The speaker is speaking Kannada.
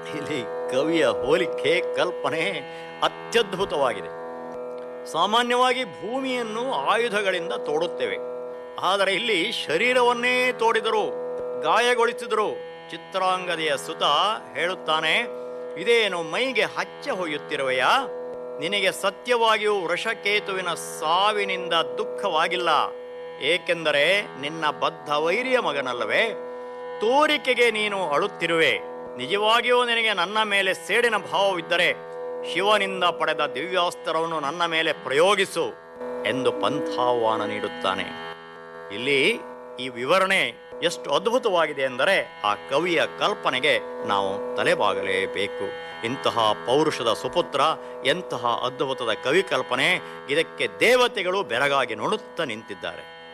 ಇಲ್ಲಿ ಕವಿಯ ಹೋಲಿಕೆ ಕಲ್ಪನೆ ಅತ್ಯದ್ಭುತವಾಗಿದೆ ಸಾಮಾನ್ಯವಾಗಿ ಭೂಮಿಯನ್ನು ಆಯುಧಗಳಿಂದ ತೋಡುತ್ತೇವೆ ಆದರೆ ಇಲ್ಲಿ ಶರೀರವನ್ನೇ ತೋಡಿದರು ಗಾಯಗೊಳಿಸಿದರು ಚಿತ್ರಾಂಗದೆಯ ಸುತ ಹೇಳುತ್ತಾನೆ ಇದೇನು ಮೈಗೆ ಹಚ್ಚ ಹೊಯ್ಯುತ್ತಿರುವೆಯಾ ನಿನಗೆ ಸತ್ಯವಾಗಿಯೂ ವೃಷಕೇತುವಿನ ಸಾವಿನಿಂದ ದುಃಖವಾಗಿಲ್ಲ ಏಕೆಂದರೆ ನಿನ್ನ ಬದ್ಧ ವೈರಿಯ ಮಗನಲ್ಲವೇ ತೋರಿಕೆಗೆ ನೀನು ಅಳುತ್ತಿರುವೆ ನಿಜವಾಗಿಯೂ ನಿನಗೆ ನನ್ನ ಮೇಲೆ ಸೇಡಿನ ಭಾವವಿದ್ದರೆ ಶಿವನಿಂದ ಪಡೆದ ದಿವ್ಯಾಸ್ತ್ರವನ್ನು ನನ್ನ ಮೇಲೆ ಪ್ರಯೋಗಿಸು ಎಂದು ಪಂಥಾಹ್ವಾನ ನೀಡುತ್ತಾನೆ ಇಲ್ಲಿ ಈ ವಿವರಣೆ ಎಷ್ಟು ಅದ್ಭುತವಾಗಿದೆ ಎಂದರೆ ಆ ಕವಿಯ ಕಲ್ಪನೆಗೆ ನಾವು ತಲೆಬಾಗಲೇಬೇಕು ಇಂತಹ ಪೌರುಷದ ಸುಪುತ್ರ ಎಂತಹ ಅದ್ಭುತದ ಕವಿ ಕಲ್ಪನೆ ಇದಕ್ಕೆ ದೇವತೆಗಳು ಬೆರಗಾಗಿ ನೋಡುತ್ತಾ ನಿಂತಿದ್ದಾರೆ